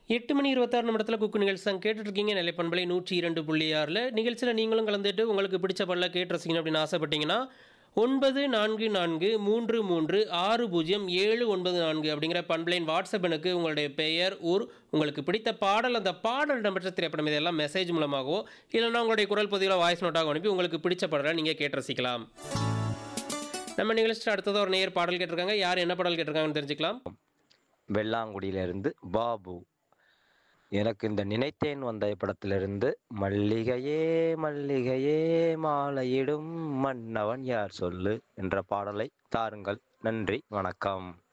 எட்டு மணி இருபத்தாறு நிமிடத்தில் குக்கு நிகழ்ச்சி தான் கேட்டுட்டு இருக்கீங்க நிலை பண்பலை நூற்றி இரண்டு புள்ளி ஆறில் நிகழ்ச்சியில் நீங்களும் கலந்துட்டு உங்களுக்கு பிடிச்ச பல்ல கேட்டு ரசிக்கணும் அப்படின்னு ஆசைப்பட்டீங்கன்னா ஒன்பது நான்கு நான்கு மூன்று மூன்று ஆறு பூஜ்ஜியம் ஏழு ஒன்பது நான்கு அப்படிங்கிற பண்பலையின் வாட்ஸ்அப் எனக்கு உங்களுடைய பெயர் ஊர் உங்களுக்கு பிடித்த பாடல் அந்த பாடல் இடம்பெற்ற திரைப்படம் இதெல்லாம் மெசேஜ் மூலமாகவோ இல்லைன்னா உங்களுடைய குரல் பதிவில் வாய்ஸ் நோட்டாக அனுப்பி உங்களுக்கு பிடிச்ச பாடலை நீங்கள் கேட்டு ரசிக்கலாம் நம்ம நிகழ்ச்சியில் அடுத்ததாக ஒரு நேயர் பாடல் கேட்டிருக்காங்க யார் என்ன பாடல் கேட்டிருக்காங்கன்னு தெரிஞ்சுக்கலாம் வெள்ளாங்குடியிலிருந்து பாபு எனக்கு இந்த நினைத்தேன் வந்த படத்திலிருந்து மல்லிகையே மல்லிகையே மாலையிடும் மன்னவன் யார் சொல்லு என்ற பாடலை தாருங்கள் நன்றி வணக்கம்